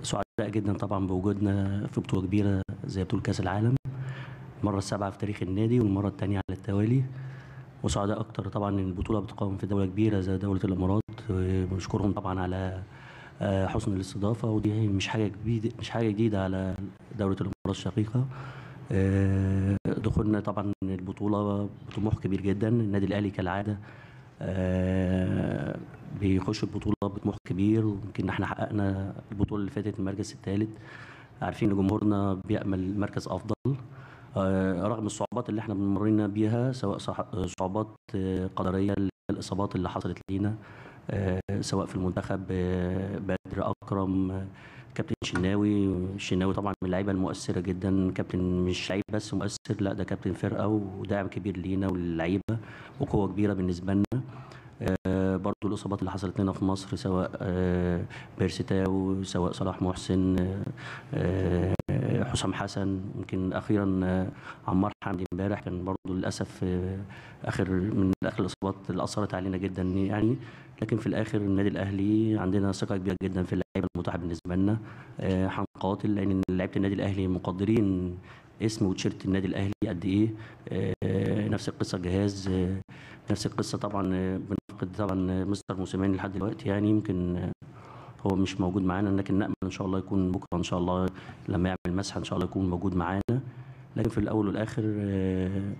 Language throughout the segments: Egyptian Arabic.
سعداء جدا طبعا بوجودنا في بطوله كبيره زي بطوله كاس العالم المره السابعه في تاريخ النادي والمره الثانيه على التوالي وسعداء اكتر طبعا ان البطوله بتقام في دوله كبيره زي دوله الامارات ونشكرهم طبعا على آه، حسن الاستضافه ودي مش حاجه جديده مش حاجه جديده على دوله الامارات الشقيقه آه، دخولنا طبعا البطوله بطموح كبير جدا النادي الاهلي كالعاده آه، بيخش البطوله بطموح كبير ويمكن احنا حققنا البطوله اللي فاتت المركز الثالث عارفين ان جمهورنا بيأمل مركز افضل آه، رغم الصعوبات اللي احنا بنمرنا بيها سواء صح- صعوبات آه، قدريه الاصابات اللي حصلت لينا آه، سواء في المنتخب آه، بدر اكرم آه، كابتن شناوي الشناوي طبعا من اللعيبه المؤثره جدا كابتن مش لعيب بس مؤثر لا ده كابتن فرقه وداعم كبير لينا وللعيبه وقوه كبيره بالنسبه لنا آه، برضو الإصابات اللي حصلت لنا في مصر سواء آه، بيرسيتاو سواء صلاح محسن آه، آه، حسام حسن يمكن أخيرا آه، عمار حمدي امبارح كان برضو للأسف آه، آخر من آخر الإصابات اللي أثرت علينا جدا يعني لكن في الآخر النادي الأهلي عندنا ثقة كبيرة جدا في اللعيبة المتاحة بالنسبة لنا آه، هنقاتل لأن لعيبة النادي الأهلي مقدرين اسم وتيشيرت النادي الأهلي قد إيه آه، نفس القصة الجهاز آه، نفس القصة طبعا آه، بنفقد طبعا مستر موسيماني لحد دلوقتي يعني يمكن آه، هو مش موجود معانا لكن نأمل ان شاء الله يكون بكره ان شاء الله لما يعمل مسحه ان شاء الله يكون موجود معانا لكن في الاول والاخر آه،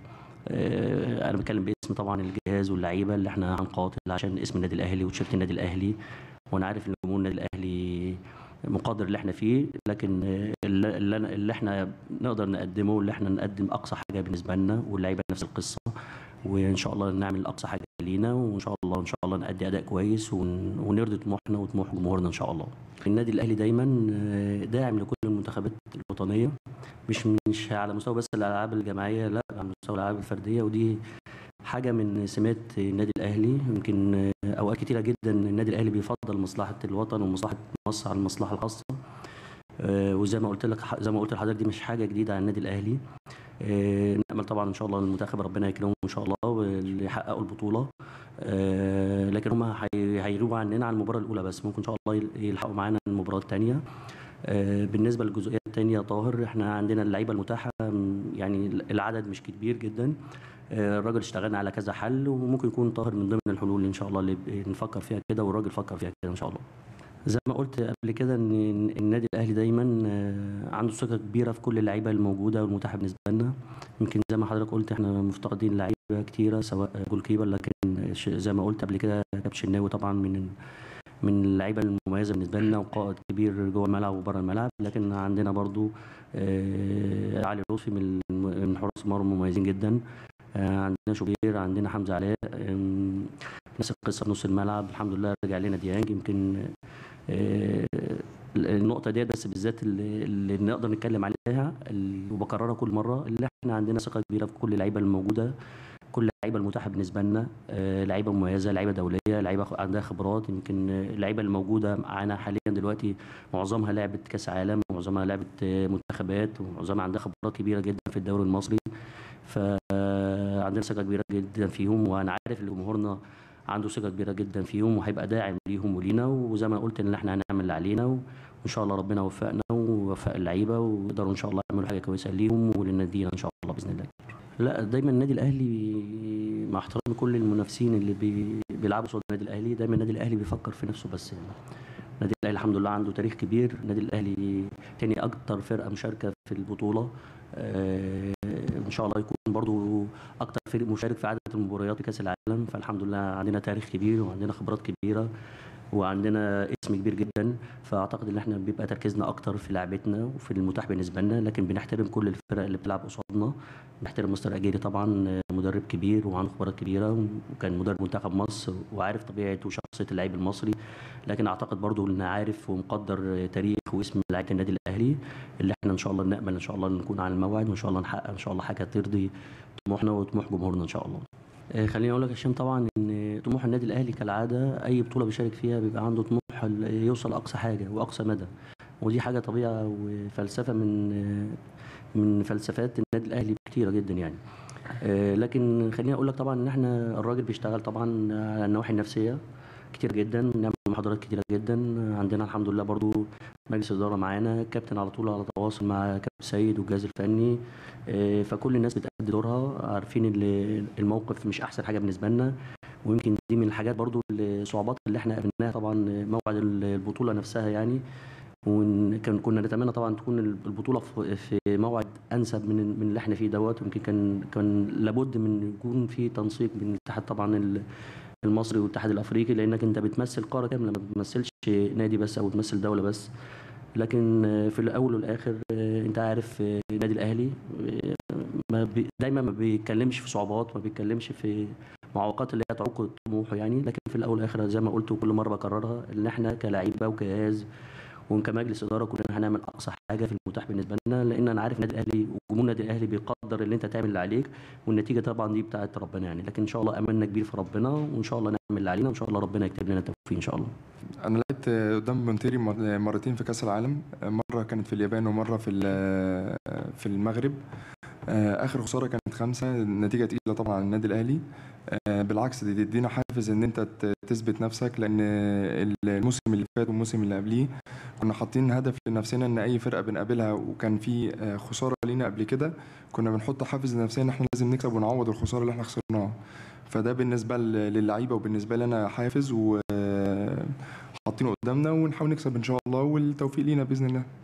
آه، انا بتكلم باسم طبعا الجهاز واللعيبه اللي احنا هنقاتل عشان اسم النادي الاهلي وتيشيرت النادي الاهلي وانا عارف ان جمهور النادي الاهلي مقدر اللي احنا فيه لكن آه، اللي, اللي أنا- اللي احنا نقدر نقدمه اللي احنا نقدم اقصى حاجه بالنسبه لنا واللعيبه نفس القصه وان شاء الله نعمل اقصى حاجه لينا وان شاء الله ان شاء الله نأدي اداء كويس ون- ونرضي طموحنا وطموح جمهورنا ان شاء الله. النادي الاهلي دايما آه، داعم لكل المنتخبات الوطنيه مش مش على مستوى بس الالعاب الجماعيه لا على مستوى الالعاب الفرديه ودي حاجه من سمات النادي الاهلي يمكن آه، اوقات كتيره جدا النادي الاهلي بيفضل مصلحه الوطن ومصلحه مصر على المصلحه الخاصه آه، وزي ما قلت لك زي ما قلت لحضرتك دي مش حاجه جديده على النادي الاهلي آه، نامل طبعا ان شاء الله المنتخب ربنا يكرمهم ان شاء الله واللي يحققوا البطوله آه، لكن هم هي- هيغيبوا عننا على المباراه الاولى بس ممكن ان شاء الله يل- يلحقوا معانا المباراه الثانيه بالنسبه للجزئيه الثانيه طاهر احنا عندنا اللعيبه المتاحه م، يعني العدد مش كبير جدا آه، الراجل اشتغلنا على كذا حل وممكن يكون طاهر من ضمن الحلول ان شاء الله اللي ب- نفكر فيها كده والراجل فكر فيها كده ان شاء الله زي ما قلت قبل كده ان النادي الاهلي دايما آه، عنده ثقه كبيره في كل اللعيبه الموجوده والمتاحه بالنسبه لنا يمكن زي ما حضرتك قلت احنا مفتقدين لعيبه كتيره سواء جول كيبر لكن ش- زي ما قلت قبل كده كابتن شناوي طبعا من من اللعيبه المميزه بالنسبه لنا وقائد كبير جوه الملعب وبره الملعب لكن عندنا برضو آه، علي لطفي من من حراس المرمى المميزين جدا آه، عندنا شوبير عندنا حمزه علاء آم، نفس القصه في نص الملعب الحمد لله رجع لنا ديانج يمكن آه، النقطه ديت بس بالذات اللي, اللي نقدر نتكلم عليها اللي- وبكررها كل مره اللي احنا عندنا ثقه كبيره في كل اللعيبه الموجوده كل اللعيبه المتاحه بالنسبه لنا آه، لعيبه مميزه لعيبه دوليه لعيبه خ- عندها خبرات يمكن آه، اللعيبه الموجوده معانا حاليا دلوقتي معظمها لعبت كاس عالم معظمها لعبت آه، منتخبات ومعظمها عندها خبرات كبيره جدا في الدوري المصري فعندنا ثقه كبيره جدا فيهم وانا عارف ان جمهورنا عنده ثقه كبيره جدا فيهم وهيبقى داعم ليهم ولينا وزي ما قلت ان احنا هنعمل اللي علينا وان شاء الله ربنا يوفقنا ويوفق اللعيبه ويقدروا ان شاء الله يعملوا حاجه كويسه ليهم ولنادينا ان شاء الله باذن الله لا دايما النادي الاهلي مع احترام كل المنافسين اللي بي... بيلعبوا قصاد النادي الاهلي دايما النادي الاهلي بيفكر في نفسه بس يعني النادي الاهلي الحمد لله عنده تاريخ كبير النادي الاهلي تاني اكتر فرقه مشاركه في البطوله آه، ان شاء الله يكون برضو اكتر فريق مشارك في عدد المباريات في كاس العالم فالحمد لله عندنا تاريخ كبير وعندنا خبرات كبيره وعندنا اسم كبير جدا فاعتقد ان احنا بيبقى تركيزنا اكتر في لعبتنا وفي المتاح بالنسبه لنا لكن بنحترم كل الفرق اللي بتلعب قصادنا بنحترم مستر اجيري طبعا آه، مدرب كبير وعنده خبرات كبيره وكان مدرب منتخب مصر وعارف طبيعه وشخصيه اللعيب المصري لكن اعتقد برضو ان عارف ومقدر آه، تاريخ واسم لعيبه النادي الاهلي اللي احنا ان شاء الله نامل ان شاء الله نكون على الموعد وان شاء الله نحقق ان شاء الله حاجه ترضي طموحنا وطموح جمهورنا ان شاء الله آه، خليني اقول لك يا هشام طبعا ان طموح النادي الاهلي كالعاده اي بطوله بيشارك فيها بيبقى عنده طموح ال- يوصل اقصى حاجه واقصى مدى ودي حاجه طبيعه وفلسفه من آه، من فلسفات النادي الاهلي كتيره جدا يعني آه، لكن خليني اقول لك طبعا ان احنا الراجل بيشتغل طبعا على النواحي النفسيه كتير جدا بنعمل محاضرات كتيرة جدا عندنا الحمد لله برضو مجلس إدارة معانا الكابتن على طول على تواصل مع كابتن سيد والجهاز الفني آه، فكل الناس بتأدي دورها عارفين ال- الموقف مش أحسن حاجة بالنسبة لنا ويمكن دي من الحاجات برضو الصعوبات اللي احنا قابلناها طبعا موعد البطولة نفسها يعني وكان كنا نتمنى طبعا تكون البطوله في في موعد انسب من من اللي احنا فيه دوت يمكن كان كان لابد من يكون في تنسيق بين الاتحاد طبعا ال- المصري والاتحاد الافريقي لانك انت بتمثل قاره كامله ما بتمثلش نادي بس او بتمثل دوله بس لكن في الاول والاخر انت عارف النادي الاهلي ما بي دايما ما بيتكلمش في صعوبات ما بيتكلمش في معوقات اللي هي تعوق طموحه يعني لكن في الاول والاخر زي ما قلت وكل مره بكررها ان احنا كلاعيبه وكجهاز وكمجلس اداره كلنا هنعمل اقصى حاجه في المتاح بالنسبه لنا لان انا عارف النادي الاهلي وجمهور النادي الاهلي بيقدر اللي انت تعمل اللي عليك والنتيجه طبعا دي بتاعت ربنا يعني لكن ان شاء الله املنا كبير في ربنا وان شاء الله نعمل اللي علينا وان شاء الله ربنا يكتب لنا التوفيق ان شاء الله انا لعبت قدام مونتيري مر- مرتين في كاس العالم مره كانت في اليابان ومره في ال- في المغرب آه، اخر خساره كانت خمسه نتيجه تقيله طبعا على النادي الاهلي آه، بالعكس دي تدينا حافز ان انت ت- تثبت نفسك لان الموسم اللي فات والموسم اللي قبليه كنا حاطين هدف لنفسنا ان اي فرقه بنقابلها وكان في آه، خساره لينا قبل كده كنا بنحط حافز لنفسنا ان احنا لازم نكسب ونعوض الخساره اللي احنا خسرناها فده بالنسبه ل- للعيبه وبالنسبه لنا حافز وحاطينه قدامنا ونحاول نكسب ان شاء الله والتوفيق لينا باذن الله